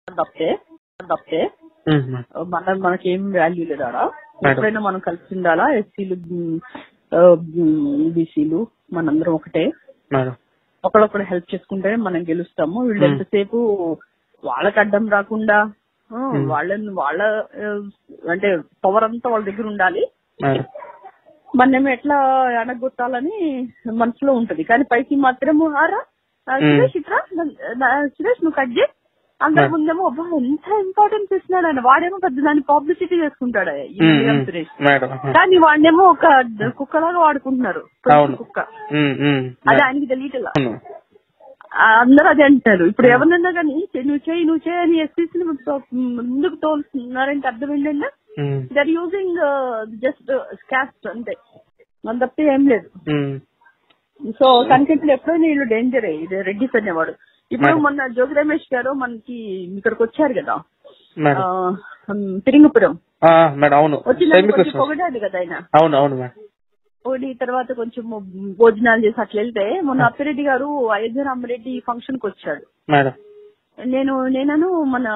తప్పే తప్పే ఉమ్, మేడం. మన మనకేం వాల్యూ లేదా మేడం. ఎప్పుడైనా మనం కలిసి ఉండాలా ఎస్సీలు బీసీలు మనందరం ఒకటే మేడం ఒకళ్ళొకడు హెల్ప్ చేసుకుంటేనే మనం గెలుస్తాము వీళ్ళు Hmm. ఎంతసేపు వాళ్ళకి అడ్డం రాకుండా ఆ, Hmm. వాళ్ళని వాళ్ళ ఆ, అంటే పవర్ అంతా వాళ్ళ దగ్గర ఉండాలి మేడం మనమేమో ఎట్లా అనగొట్టాలని మనసులో ఉంటది కానీ పైకి మాత్రము ఆరా ఆ, Hmm. సురేష్ ఇట్రా నన్ను- నా- సురేష్ నువ్వు కట్ చేయి అందరి Hmm. ముందేమో అబ్బా ఎంత ఇంపార్టెన్స్ ఇస్తున్నాడు ఆయన వాడేమో పెద్ద దాన్ని పబ్లిసిటీ చేసుకుంటాడు ఈ ఉమ్, విలియం ఉమ్, సురేష్ మేడం కానీ వాడినేమో ఒక కుక్కలాగా వాడుకుంటున్నారు అవును. కుక్క ఉమ్, ఉమ్, అది మేడం. ఆయనకి తెలియట్లా అవును ఆ, అందరూ అదే అంటారు ఇప్పుడు Hmm. ఎవరినన్నా కానీ నువ్వు చేయి నువ్వు చేయి అని ఎస్సీసీ ముందుకు తోలుతున్నారంటే అర్థం ఏంటంటే um, they're using just caste అంతే మన తప్ప ఏం లేదు ఉమ్, సో కంటెంట్ ఎప్పుడైనా వీళ్ళు డేంజర్ ఇది రెడ్డిస్ అనేవాడు ఇప్పుడు మేడం. మొన్న జోగి రమేష్ గారు మనకి ఇక్కడికి వచ్చారు కదా మేడం ఆ, ఉమ్, తిరింగపురం ఆ, మేడం అవును వచ్చిన సెమీ కొంచెం క్రిస్మస్ పొగడాడు కదా ఆయన అవును అవును మేడం ఒకటి తర్వాత కొంచెం భోజనాలు చేసి అట్లా వెళ్తే మొన్న అప్పిరెడ్డి గారు అయోధ్య రామరెడ్డి ఫంక్షన్ కి వచ్చాడు మేడం నేను నేనను మన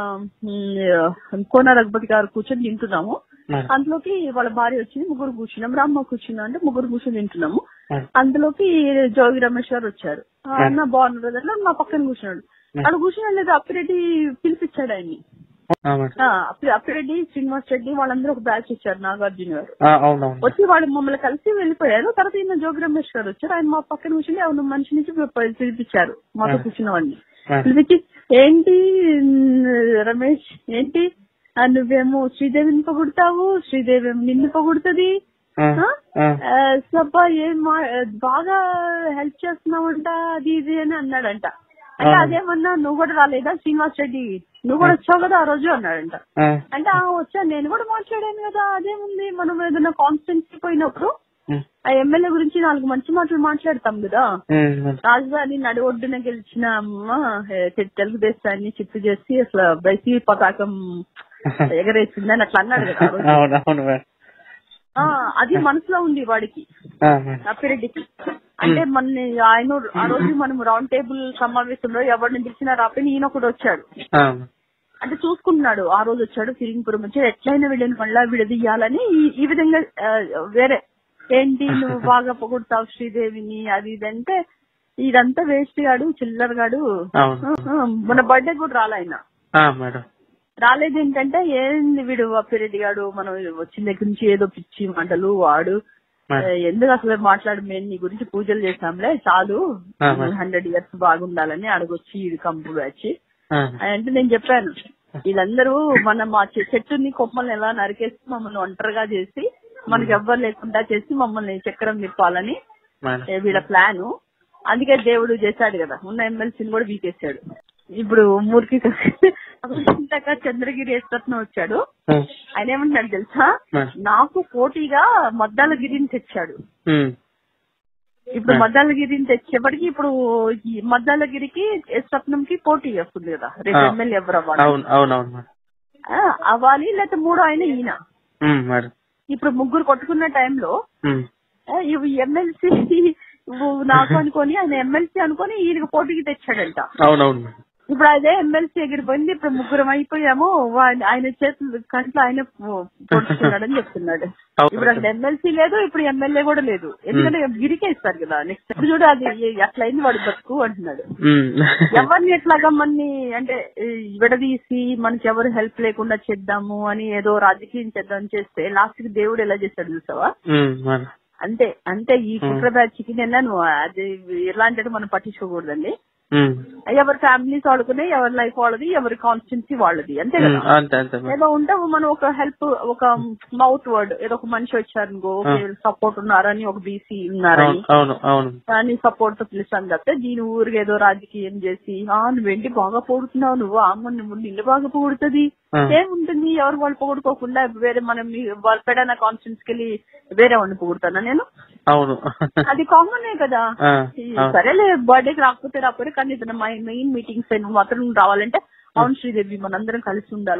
ఉమ్, కోన రఘుపతి గారు కూర్చొని తింటున్నాము మేడం అందులోకి వాళ్ళ భార్య వచ్చింది ముగ్గురు కూర్చున్నాం రామ్మ కూర్చున్నా అంటే ముగ్గురు కూర్చొని తింటున్నాము మేడం అందులోకి జోగి రమేష్ గారు వచ్చారు ఆ, మేడం. అన్న బాగున్నారు కదా నా పక్కన కూర్చున్నాడు మేడం. అక్కడ కూర్చున్నా లేదు అప్పిరెడ్డి పిలిపించాడు ఆయన్ని ఆ, మేడం ఆ, అప్పి- అప్పిరెడ్డి శ్రీనివాస్ రెడ్డి వాళ్ళందరూ ఒక బ్యాచ్ ఇచ్చారు నాగార్జున గారు ఆ, అవును అవును వచ్చి వాళ్ళు మమ్మల్ని కలిసి వెళ్ళిపోయారు తర్వాత ఈయన జోగి రమేష్ గారు వచ్చారు ఆయన మా పక్కన కూర్చుని అవును మనిషి నుంచి పి- పిలిపించారు మాతో మేడం. కూర్చున్న వాడిని మేడం పిలిపించి ఏంటి ఉమ్, రమేష్ ఏంటి ఆ, నువ్వేమో శ్రీదేవిని పొగుడతావు శ్రీదేవి ఏమో నిన్ను పొగుడుతుంది ఆ, ఆ, సబ్బా ఏం మా- బాగా హెల్ప్ చేస్తున్నావంట అది ఇది అని అన్నాడంట అంటే అవును. అదేమన్నా నువ్వు కూడా రాలేదా శ్రీనివాస్ రెడ్డి నువ్వు కూడా వచ్చావు కదా ఆ రోజు అన్నాడంట ఆ, అంటే ఆ వచ్చా నేను కూడా మాట్లాడాను కదా అదేముంది మనం ఏదైనా కాన్స్టెన్సీ పోయినప్పుడు ఉమ్, ఆ ఎమ్మెల్యే గురించి నాలుగు మంచి మాటలు మాట్లాడతాం కదా ఉమ్, మేడం. రాజధాని నడి ఒడ్డున గెలిచిన అమ్మ ఏ, తె- తెలుగుదేశాన్ని చిత్తు చేసి అసలు బైసీ పతాకం ఎగరేసిందని అట్లా అన్నాడు కదా ఆ రోజు. అవును అవును మేడం ఆ, అది మనసులో ఉంది వాడికి ఆ, మేడం అప్పిరెడ్డికి అంటే మన ఆయన ఆ రోజు మనం రౌండ్ టేబుల్ సమావేశంలో ఎవరిని పిలిచినా రాపని ఈయన ఒకడు వచ్చాడు ఆ, అంటే చూసుకుంటున్నాడు ఆ రోజు వచ్చాడు ఫిరింగ్పురం వచ్చి ఎట్లయినా వీళ్ళని మళ్ళా విడదీయాలని ఈ- ఈ విధంగా ఆ, వేరే ఏంటి నువ్వు బాగా పొగుడతావు శ్రీదేవిని అది ఇది అంటే ఇదంతా వేస్ట్ గాడు చిల్లర గాడు అవును. ఆ, ఆ, మన బర్త్డే కూడా రాలే ఆయన ఆ, మేడం రాలేదు ఏంటంటే ఏంది వీడు అప్పిరెడ్డి గాడు మనం వచ్చిన దగ్గర నుంచి ఏదో పిచ్చి మాటలు వాడు మేడం. ఏ, ఎందుకు అసలు మాట్లాడు మేము నీ గురించి పూజలు చేసాంలే చాలు ఆ, మేడం. హండ్రెడ్ ఇయర్స్ బాగుండాలని అడగొచ్చి ఇది కంపు వచ్చి ఆ, అంటే నేను చెప్పాను వీళ్ళందరూ మన మా చె- చెట్టుని కొమ్మల్ని ఎలా నరికేసి మమ్మల్ని ఒంటరిగా చేసి మనకి ఎవ్వరు లేకుండా చేసి మమ్మల్ని చక్రం తిప్పాలని మేడం ఏ, వీళ్ళ ప్లాను అందుకే దేవుడు చేశాడు కదా ఉన్న ఎమ్మెల్సీని కూడా వీకేశాడు ఇప్పుడు మూర్తి ఇంతక చంద్రగిరి యశ్వత్న వచ్చాడు ఆ, ఆయన ఏమంటున్నాడు తెలుసా మేడం. నాకు పోటీగా మద్దాలగిరిని తెచ్చాడు ఉమ్, ఇప్పుడు ఆ. మద్దాలగిరిని తెచ్చేపటికి ఇప్పుడు ఈ మద్దాలగిరికి స్వప్నంకి పోటీ వస్తుంది కదా రేపు ఆ. ఎమ్మెల్యే ఎవరు అవ్వాలి అవును అవును అవును మేడం ఆ, అవ్వాలి లేకపోతే మూడో ఆయన ఈయన ఉమ్, మేడం ఇప్పుడు ముగ్గురు కొట్టుకున్న టైంలో ఉమ్, ఇవి ఎమ్మెల్సీ నాకు అనుకొని ఆయన ఎమ్మెల్సీ అనుకొని ఈయనకు పోటీకి తెచ్చాడంట అవును అవును మేడం ఇప్పుడు అదే ఎమ్మెల్సీ ఎగిరిపోయింది ఇప్పుడు ముగ్గురం అయిపోయాము వా- ఆయన చేతులు కంట్లో ఆయన పొడుచుకున్నాడని చెప్తున్నాడు ఇప్పుడు అక్కడ ఎమ్మెల్సీ లేదు ఇప్పుడు ఎమ్మెల్యే కూడా లేదు ఎందుకంటే గిరికే ఇస్తారు కదా నెక్స్ట్ ఇప్పుడు చూడు అది అట్లా అయింది వాడు బతుకు అంటున్నాడు ఉమ్, ఎవరిని ఎట్లాగా మన్ని అంటే ఈ విడదీసి మనకి ఎవరు హెల్ప్ లేకుండా చేద్దాము అని ఏదో రాజకీయం చేద్దాం చేస్తే లాస్ట్ కి దేవుడు ఎలా చేస్తాడు చూసావా ఉమ్, మేడం అంతే అంతే ఈ కుట్ర బ్యాచ్కి నేను అది ఎలాంటి మనం పట్టించుకోకూడదండి ఉమ్, ఎవరి ఫ్యామిలీస్ వాళ్ళకునే ఎవరి లైఫ్ వాళ్ళది ఎవరి కాన్స్టెన్సీ వాళ్ళది అంతే ఉమ్, కదా అంతే అంతే మేడం ఏదో ఉంటే మనం ఒక హెల్ప్ ఒక మౌత్ వర్డ్ ఏదో ఒక మనిషి వచ్చారనుకో సపోర్ట్ ఉన్నారని ఒక బీసీ ఉన్నారని అవును అవును అవును కానీ సపోర్ట్ తో పిలుస్తాను తప్పితే దీని ఊరికి ఏదో రాజకీయం చేసి ఆ నువ్వేంటి బాగా పొగుడుతున్నావు నువ్వు అమ్మ నువ్వు నిన్ను బాగా పొగుడుతుంది ఆ. ఏముంటుంది ఎవరు వాళ్ళు పొగుడుకోకుండా వేరే మనం మీ- వాళ్ళ పెడన కాన్ఫరెన్స్ కి వెళ్ళి వేరే వాడిని పొగుడుతానా నేను అవును అది కామనే కదా ఆ, ఈ అవును. సరేలే బర్త్డేకి రాకపోతే రాకపోతే కానీ ఇతను మెయిన్ మీటింగ్స్ నువ్వు మాత్రం నువ్వు రావాలంటే అవును శ్రీదేవి మనందరం కలిసి ఉండాలా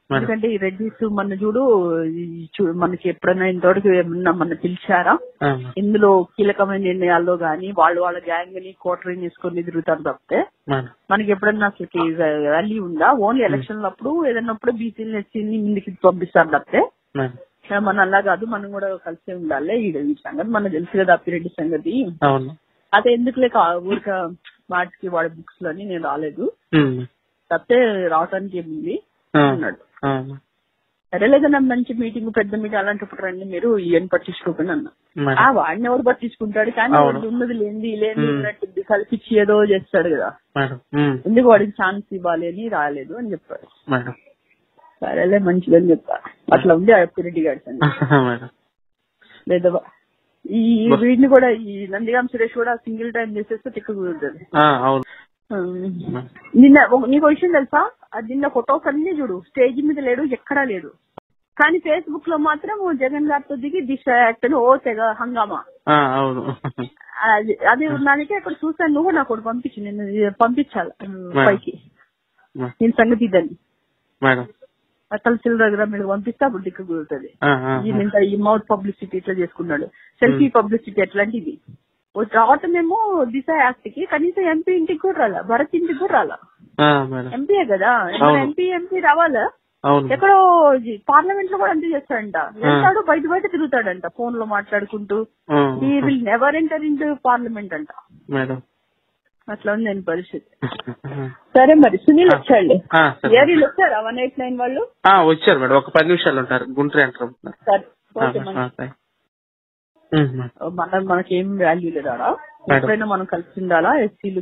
మేడం ఎందుకంటే ఈ రెడ్డిస్ మన చూడు ఈ చూ- మనకి ఎప్పుడైనా ఇంతవరకు ఏమన్నా మన పిలిచారా ఆ, మేడం. ఇందులో కీలకమైన నిర్ణయాల్లో గానీ వాళ్ళు వాళ్ళ గ్యాంగ్ ని కోటరీని తీసుకొని తిరుగుతారు తప్పితే మేడం మనకి ఎప్పుడన్నా అసలుకి వాల్యూ ఉందా ఓన్లీ ఎలక్షన్ అప్పుడు ఏదన్నప్పుడు బీసీని ఎస్సీని ముందుకి పంపిస్తారు తప్పితే మేడం మన అలా కాదు మనం కూడా కలిసే ఉండాలి ఈ ఈ సంగతి మనకు తెలుసు కదా అప్పిరెడ్డి సంగతి అవును అదే ఎందుకు లేక ఊరిక వాటికి వాడి బుక్స్ లోని నేను రాలేదు ఉమ్. తప్పితే రావటానికి ఏముంది ఆ, అన్నాడు ఆ, సరే లేదన్నా మంచి మీటింగ్ పెద్ద మీటింగ్ అలాంటప్పుడు రండి మీరు ఇవన్నీ పట్టించుకోకండి అన్న మేడం ఆ వాడిని ఎవరు పట్టించుకుంటాడు కానీ అవును. వాడు ఉన్నది లేనిది లేని మ్మ్. ఉన్నట్టు కల్పించి ఏదో చేస్తాడు కదా మేడం ఉమ్. ఎందుకు వాడికి ఛాన్స్ ఇవ్వాలి అని రాలేదు అని చెప్పాడు మేడం సరేలే మంచిదని చెప్పా అట్లా ఉంది ఆ అప్పిరెడ్డి గారి సంగతి. మేడం లేదా వా- ఈ వీడిని కూడా ఈ నందిగాం సురేష్ కూడా సింగిల్ టైం చేసేస్తే తిక్క కుదురుతుంది ఆ, అవును నిన్న ఒక- నీకు విషయం తెలుసా అది నిన్న ఫొటోస్ అన్ని చూడు స్టేజ్ మీద లేడు ఎక్కడా లేడు కానీ ఫేస్బుక్ లో మాత్రం జగన్ గారితో దిగి దిశ యాక్ట్ అని ఓ తెగ హంగామా ఆ, అవును అది అది దానికి అక్కడ చూసాను నువ్వు నాకు ఒకటి పంపించు నేను ఇది పంపించాలి పైకి నేను సంగతి ఇద్దని మేడం అసలు చిల్లర దగ్గర మీరు పంపిస్తే అప్పుడు దిక్కు కుదురుతుంది ఆ, ఆ, ఈయన ఇంకా ఈ మౌత్ పబ్లిసిటీ ఇట్లా చేసుకున్నాడు సెల్ఫీ పబ్లిసిటీ అట్లాంటిది ఓ రావటమేమో దిశ యాక్ట్ కి కనీసం ఎంపీ ఇంటికి కూడా రాలా భరత్ ఇంటికి కూడా రాలా ఆ, మేడం ఎంపీయే కదా అవును. ఎంపీ ఎంపీ రావాలా అవును ఎక్కడో పార్లమెంట్ లో కూడా అంతే చేస్తాడంట వెళ్తాడు బయట బయట తిరుగుతాడంట ఫోన్ లో మాట్లాడుకుంటూ ఆ, he will never enter in parliament అంట మేడం అట్లా ఉంది నేను పరిస్థితి సరే మరి సునీల్ వచ్చాడు ఆ, సరే ఏరీలు వచ్చారా వన్ ఎయిట్ నైన్ వాళ్ళు ఆ, వచ్చారు మేడం ఒక పది నిమిషాలు ఉంటారు గుంటూరు ఎంటర్ అవుతున్నారు సరే ఆ, ఓకే ఆ, సరే. ఉమ్, మేడం. మన మనకేం వాల్యూ లేదా మేడం. ఎప్పుడైనా మనం కలిసి ఉండాలా ఎస్సీలు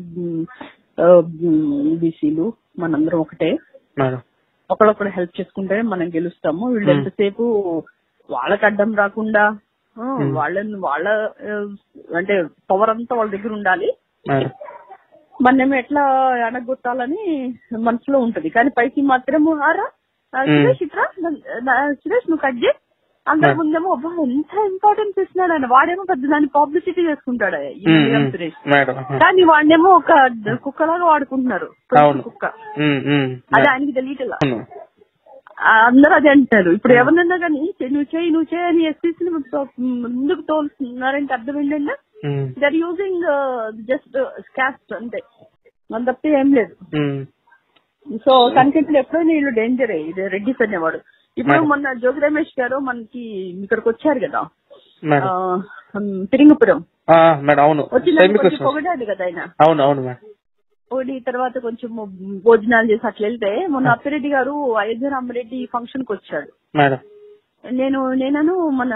బీసీలు మనందరం ఒకటే మేడం ఒకళ్ళొకడు హెల్ప్ చేసుకుంటేనే మనం గెలుస్తాము వీళ్ళు Hmm. ఎంతసేపు వాళ్ళకి అడ్డం రాకుండా ఆ, వాళ్ళని వాళ్ళ ఆ, అంటే పవర్ అంతా వాళ్ళ దగ్గర ఉండాలి మేడం మనమేమో ఎట్లా అడగొట్టాలని మనసులో ఉంటది కానీ పైకి మాత్రము ఆరా ఆ, సురేష్ ఇట్రా నా- నా- సురేష్ నువ్వు కట్ చేయి అందరి Hmm. ముందేమో అబ్బా ఎంత ఇంపార్టెన్స్ ఇస్తున్నాడు ఆయన వాడేమో పెద్ద దాన్ని పబ్లిసిటీ చేసుకుంటాడు ఈ ఉమ్, నిజాం ఉమ్, సురేష్ మేడం కానీ వాడినేమో ఒక కుక్కలాగా వాడుకుంటున్నారు పెద్ద అవును. కుక్క ఉమ్, ఉమ్, అది మేడం. ఆయనకి తెలియట్లా అవును ఆ, అందరూ అదే అంటారు ఇప్పుడు ఎవరినన్నా కానీ "చెయ్, నువ్వు చేయి నువ్వు చేయి అని ఎస్సీసీ ముందుకు తోలుతున్నారంటే అర్థం ఏంటంటే um, they're using just caste అంతే మన తప్ప ఏం లేదు ఉమ్, సో కనికెట్లు ఎప్పుడైనా వీళ్ళు డేంజరే ఇది రెడ్డిస్ అనేవాడు ఇప్పుడు మేడం. మొన్న జోగి రమేష్ గారు మనకి ఇక్కడికి వచ్చారు కదా మేడం ఆ, ఉమ్, తిరింగుపురం ఆ, మేడం అవును వచ్చి సెమీ కొంచెం క్వశ్చన్ పొగడాడు కదా ఆయన అవును అవును మేడం ఒకటి తర్వాత కొంచెం భోజనాలు చేసి అట్లా వెళ్తే మొన్న అప్పిరెడ్డి గారు అయోధ్య రామరెడ్డి ఫంక్షన్ కి వచ్చాడు మేడం నేను నేనను మన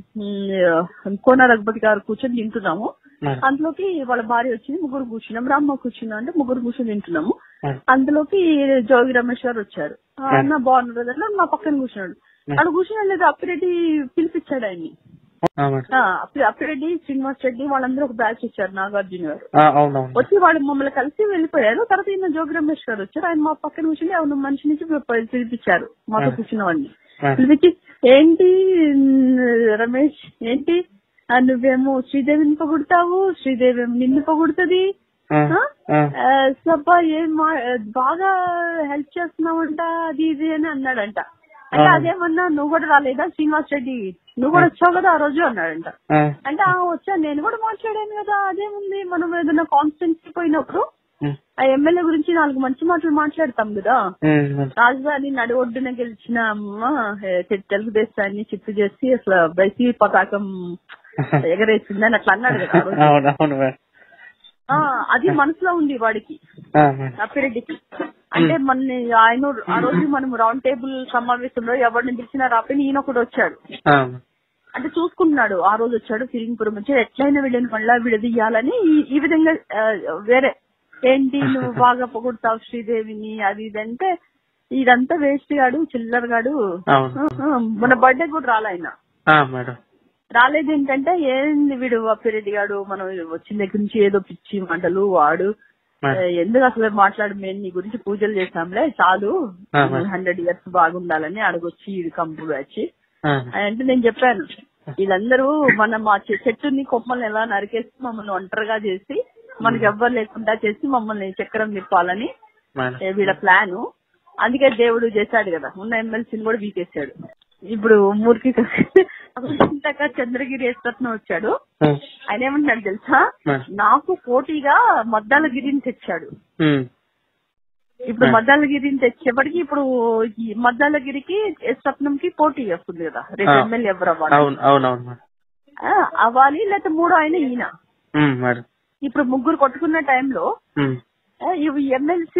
ఉమ్, కోన రఘుపతి గారు కూర్చొని తింటున్నాము మేడం అందులోకి వాళ్ళ భార్య వచ్చింది ముగ్గురు కూర్చున్నాం రామ్మ కూర్చున్నా అంటే ముగ్గురు కూర్చొని తింటున్నాము మేడం అందులోకి జోగి రమేష్ గారు వచ్చారు ఆ అన్న బాగున్నారు కదా నా పక్కన కూర్చున్నాడు అక్కడ కూర్చున్నా లేదు అప్పిరెడ్డి పిలిపించాడు ఆయన్ని ఆ, మేడం ఆ, అప్పి- అప్పిరెడ్డి శ్రీనివాస్ రెడ్డి వాళ్ళందరూ ఒక బ్యాచ్ ఇచ్చారు నాగార్జున గారు ఆ, అవును అవును వచ్చి వాళ్ళు మమ్మల్ని కలిసి వెళ్ళిపోయారు తర్వాత ఈయన జోగి రమేష్ గారు వచ్చారు ఆయన మా పక్కన కూర్చుని అవును మనిషి నుంచి పి- పిలిపించారు మాతో ఆ. కూర్చున్న వాడిని మేడం పిలిపించి ఏంటి ఉమ్, రమేష్ ఏంటి ఆ, నువ్వేమో శ్రీదేవిని పొగుడతావు శ్రీదేవి ఏమో నిన్ను పొగుడుతుంది ఆ, ఆ, సబ్బా ఏం మా- బాగా హెల్ప్ చేస్తున్నావంట అది ఇది అని అన్నాడంట అంటే ఆ. అదేమన్నా నువ్వు కూడా రాలేదా శ్రీనివాస్ రెడ్డి నువ్వు కూడా వచ్చావు కదా ఆ రోజు అన్నాడంట ఆ, అంటే ఆ వచ్చాను నేను కూడా మాట్లాడాను కదా అదేముంది మనం ఏదైనా కాన్స్టెన్సీ పోయినప్పుడు ఉమ్, ఆ ఎమ్మెల్యే గురించి నాలుగు మంచి మాటలు మాట్లాడతాం కదా ఉమ్, మేడం రాజధాని నడి ఒడ్డున గెలిచిన అమ్మ ఏ, తె- తెలుగుదేశాన్ని చిత్తు చేసి అసలు బైసీ పతాకం ఎగరేసిందని అట్లా అన్నాడు కదా ఆ రోజు. అవును అవును మేడం ఆ, అది మనసులో ఉంది వాడికి ఆ, మేడం అప్పిరెడ్డికి అంటే మన ఆయన ఆ రోజు మనం రౌండ్ టేబుల్ సమావేశంలో ఎవరిని పిలిచినా రాపని ఈయన ఒకటి వచ్చాడు ఆ, అంటే చూసుకుంటున్నాడు ఆ రోజు వచ్చాడు ఫిరింగ్పురం వచ్చి ఎట్లయినా వీళ్ళని మళ్ళా విడదీయాలని ఈ- ఈ విధంగా ఆ, వేరే ఏంటి నువ్వు బాగా పొగుడతావు శ్రీదేవిని అది ఇది అంటే ఇదంతా వేస్ట్ గాడు చిల్లర గాడు అవును ఆ, మన బర్త్డే కూడా రాలే ఆయన ఆ, మేడం రాలేదు ఏంటంటే ఏంది వీడు అప్పిరెడ్డి గాడు మనం వచ్చిన దగ్గర నుంచి ఏదో పిచ్చి మాటలు వాడు మేడం ఏ, ఎందుకు అసలు మాట్లాడు మేము నీ గురించి పూజలు చేసాంలే చాలు ఆ, మేడం. హండ్రెడ్ ఇయర్స్ బాగుండాలని అడగొచ్చి ఇది కంపు వచ్చి ఆ, అంటే నేను చెప్పాను వీళ్ళందరూ మన మా చె- చెట్టుని కొమ్మల్ని ఎలా నరికేసి మమ్మల్ని ఒంటరిగా చేసి మనకి ఎవ్వరు లేకుండా చేసి మమ్మల్ని చక్రం తిప్పాలని మేడం ఏ, వీళ్ళ ప్లాను అందుకే దేవుడు చేశాడు కదా ఉన్న ఎమ్మెల్సీని కూడా వీకేశాడు ఇప్పుడు మూర్ఖి ఇంతక చంద్రగిరి యశ్వత్న వచ్చాడు ఉమ్, ఆయన ఏమంటున్నాడు తెలుసా మేడం. నాకు పోటీగా మద్దాలగిరిని తెచ్చాడు ఉమ్, ఇప్పుడు Hmm. మద్దాలగిరిని తెచ్చేపటికి ఇప్పుడు ఈ మద్దాలగిరికి స్వప్నంకి పోటీ వస్తుంది కదా రేపు Ah. ఎమ్మెల్యే ఎవరు అవ్వాలి అవును అవును అవును మేడం ఆ, అవ్వాలి లేకపోతే మూడో ఆయన ఈయన ఉమ్, మేడం ఇప్పుడు ముగ్గురు కొట్టుకున్న టైంలో ఉమ్, ఇవి ఎమ్మెల్సీ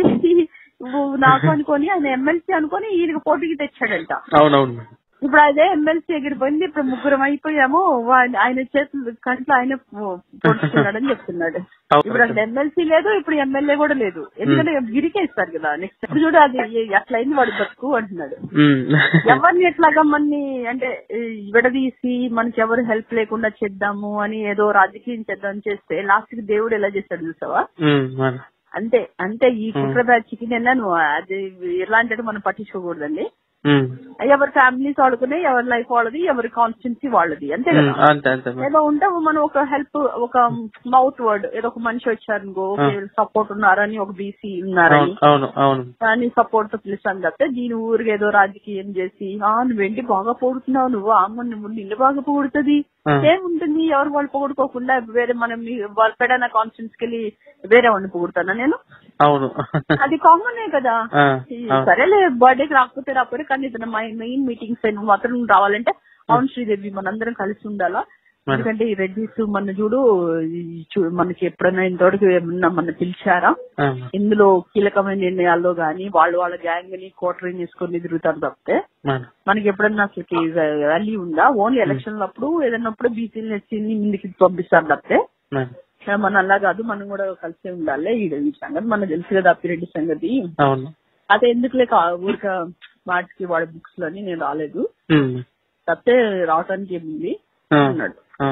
నాకు అనుకొని ఆయన ఎమ్మెల్సీ అనుకొని ఈయనకు పోటీకి తెచ్చాడంట అవును అవును మేడం ఇప్పుడు అదే ఎమ్మెల్సీ ఎగిరిపోయింది ఇప్పుడు ముగ్గురం అయిపోయాము వా- ఆయన చేతులు కంట్లో ఆయన పొడుచుకున్నాడని చెప్తున్నాడు అవును. ఇప్పుడు అక్కడ ఎమ్మెల్సీ లేదు ఇప్పుడు ఎమ్మెల్యే కూడా లేదు ఎందుకంటే గిరికే ఇస్తారు కదా నెక్స్ట్ ఇప్పుడు చూడు అది అట్లయింది వాడు బతుకు అంటున్నాడు ఉమ్, ఎవరిని ఎట్లాగా మనని అంటే ఈ విడదీసి మనకి ఎవరు హెల్ప్ లేకుండా చేద్దాము అని ఏదో రాజకీయం చేద్దాం చేస్తే లాస్ట్ కి దేవుడు ఎలా చేస్తాడు చూసావా ఉమ్, మేడం అంతే అంతే ఈ కుట్ర బ్యాచ్కి నేను అది ఎలాంటి మనం పట్టించుకోకూడదండి ఉమ్, ఎవరి ఫ్యామిలీస్ వాళ్ళకునే ఎవరి లైఫ్ వాళ్ళది ఎవరి కాన్స్టిట్యున్సీ వాళ్ళది అంతే ఉమ్, కదా అంతే అంతే మేడం ఏదో ఉంటే మనం ఒక హెల్ప్ ఒక మౌత్ వర్డ్ ఏదో ఒక మనిషి వచ్చారనుకో సపోర్ట్ ఉన్నారని ఒక బీసీ ఉన్నారని అవును అవును అవును కానీ సపోర్ట్ తో పిలుస్తాను తప్పితే దీని ఊరికి ఏదో రాజకీయం చేసి ఆ నువ్వేంటి బాగా పొగుడుతున్నావు నువ్వు అమ్మ నువ్వు నిన్ను బాగా పొగుడుతుంది ఆ. ఏముంటుంది ఎవరు వాళ్ళు పొగుడుకోకుండా వేరే మనం మీ- వాళ్ళ పెడన కాన్ఫరెన్స్ కి వెళ్ళి వేరే వాడిని పొగుడుతానా నేను అవును అది కామనే కదా ఆ, ఈ అవును. సరేలే బర్త్డేకి రాకపోతే రాకపోతే కానీ ఇతను మెయిన్ మీటింగ్స్ నువ్వు మాత్రం రావాలంటే అవును శ్రీదేవి మనందరం కలిసి ఉండాలా ఎందుకంటే ఈ రెడ్డిస్ మన చూడు ఈ చూ- మనకి ఎప్పుడైనా ఇంతవరకు ఏమన్నా మన పిలిచారా ఆ, ఇందులో కీలకమైన నిర్ణయాల్లో గానీ వాళ్ళు వాళ్ళ గ్యాంగ్ ని కోటరీ తీసుకొని తిరుగుతారు తప్పితే మేడం మనకి ఎప్పుడన్నా అసలు వాల్యూ ఉందా ఓన్లీ ఎలక్షన్ అప్పుడు ఏదన్నప్పుడు బీసీని ఎస్సీని ముందుకి పంపిస్తారు తప్పితే మేడం మన అలా కాదు మనం కూడా కలిసే ఉండాలి ఈ ఈ సంగతి మనకు తెలుసు కదా అప్పిరెడ్డి సంగతి అవును అదే ఎందుకు లేక ఊరిక వాటికి వాడి బుక్స్ లోని నేను రాలేదు ఉమ్, తప్పితే రావటానికి ఏముంది ఆ, అన్నాడు ఆ,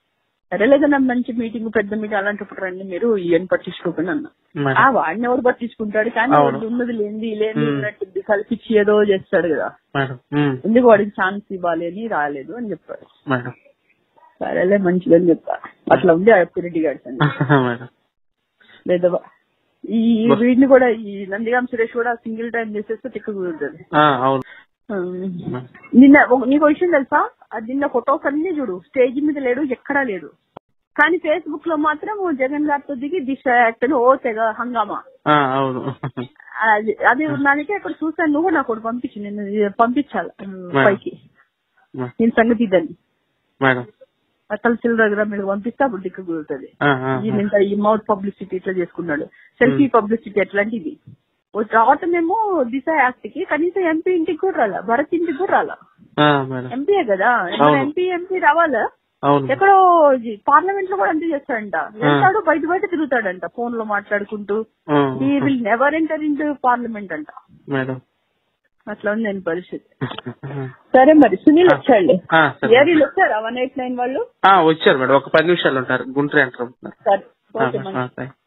సరే లేదన్నా మంచి మీటింగ్ పెద్ద మీటింగ్ అలాంటప్పుడు రండి మీరు ఏం పట్టించుకోకండి అన్న ఆ మేడం వాడిని ఎవరు పట్టించుకుంటాడు కానీ అవును. వాడు ఉన్నది లేనిది లేని మ్మ్. ఉన్నట్టు కల్పించి ఏదో చేస్తాడు కదా మేడం ఉమ్, ఎందుకు వాడికి ఛాన్స్ ఇవ్వాలి అని రాలేదు అని చెప్పాడు మేడం సరేలే మంచిదని చెప్పా అట్లా ఉంది ఆ అప్పిరెడ్డి గారి సంగతి మేడం లేదా ఈ వీడిని కూడా ఈ నందిగాం సురేష్ కూడా సింగిల్ టైం చేసేస్తే తిక్క కుదురుతుంది ఆ, అవును నిన్న ఒక- నీకు విషయం తెలుసా అది నిన్న ఫొటోస్ అన్ని చూడు స్టేజ్ మీద లేడు ఎక్కడా లేడు కానీ ఫేస్బుక్ లో మాత్రం జగన్ గారితో దిగి దిశ యాక్ట్ అని ఓ తెగ హంగామా ఆ, అవును అది అది నాకే అక్కడ చూసాను నువ్వు నాకు ఒకటి పంపించు నేను ఇది పంపించాలి పైకి నేను సంగతి ఇద్దని మేడం అసలు చిల్లర దగ్గర మీరు పంపిస్తే అప్పుడు దిక్కు కుదురుతుంది ఆ, ఆ, ఈయన ఇంత ఈ మౌత్ పబ్లిసిటీ ఇట్లా చేసుకున్నాడు సెల్ఫీ పబ్లిసిటీ ఎట్లాంటిది రావటమేమో దిశ యాక్ట్ కి కనీసం ఎంపీ ఇంటికి కూడా రాలా భరత్ ఇంటికి కూడా రాలా ఆ, మేడం ఎంపీయే కదా అవును. ఎంపీ ఎంపీ రావాలా అవును ఎక్కడో పార్లమెంట్ లో కూడా అంతే చేస్తాడంట వెళ్తాడు బయట బయట తిరుగుతాడంట ఫోన్ లో మాట్లాడుకుంటూ ఆ, he will never enter in parliament అంట మేడం అట్లా ఉంది నేను పరిస్థితి సరే మరి సునీల్ వచ్చాడు ఆ, సరే ఏరీలు వచ్చారా వన్ ఎయిట్ నైన్ వాళ్ళు ఆ, వచ్చారు మేడం ఒక పది నిమిషాలు ఉంటారు గుంటూరు ఎంటర్ అవుతున్నారు సరే ఆ, ఓకే ఆ, థాంక్స్.